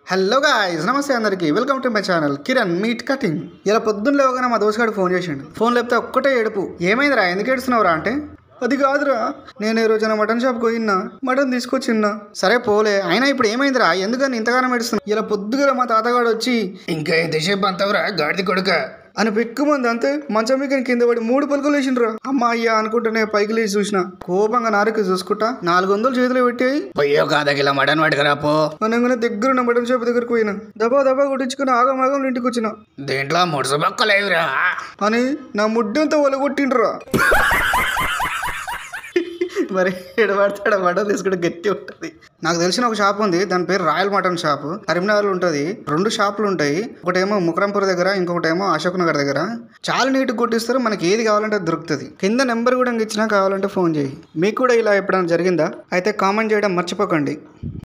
hello guys namaste అందరికి welcome to my channel Kiran meat cutting ఇలా పొద్దున్న లేవగానే మా దోసగాడు ఫోన్ చేసిండు ఫోన్ లేపితే ఒక్కటే ఏడుపు ఏమైందిరా ఎందుకు ఏడుస్తున్నావురా అంటే అది కాదురా నేను ఈ రోజున మటన్ షాప్కి పోయినా మటన్ తీసుకొచ్చిన్నా సరే పోలే అయినా ఇప్పుడు ఏమైందిరా ఎందుకని ఇంతగానో ఏడుస్తున్నా ఇలా పొద్దుగా మా తాతగాడు వచ్చి ఇంకా ఎంతసేపు అంతవరా గాడిది కొడుక అని పెక్కుమంది అంతే మంచం మీద కింద పడి మూడు పలుకులు వేసిండ్రా అమ్మ అయ్యా అనుకుంటేనే పైకి లేచి చూసిన కోపంగా నారికి చూసుకుంటా నాలుగు వందలు చేతులు పెట్టి పొయ్యో కాదకిలా మటన్ పట్టుకురా పో అనగానే దగ్గర ఉన్న మటన్ షాప్ దగ్గరకు పోయినా దబా దబా కొట్టించుకుని ఆగం ఆగం ఇంటికి వచ్చిన దీంట్లో ముడుసు బొక్కలేవురా అని నా ముడ్డంతా ఒలగొట్టిండ్రా మరి ఎడబడతాడ మటన్ తీసుకుంటే గట్టి ఉంటుంది నాకు తెలిసిన ఒక షాప్ ఉంది దాని పేరు రాయల్ మటన్ షాప్ కరీంనగర్లో ఉంటుంది రెండు షాపులు ఉంటాయి ఒకటేమో ముకరంపూర్ దగ్గర ఇంకొకటేమో అశోక్ నగర్ దగ్గర చాలా నీట్గా కొట్టిస్తారు మనకి ఏది కావాలంటే అది దొరుకుతుంది కింద నెంబర్ కూడా ఇచ్చినా కావాలంటే ఫోన్ చేయి మీకు కూడా ఇలా ఎప్పుడైనా జరిగిందా అయితే కామెంట్ చేయడం మర్చిపోకండి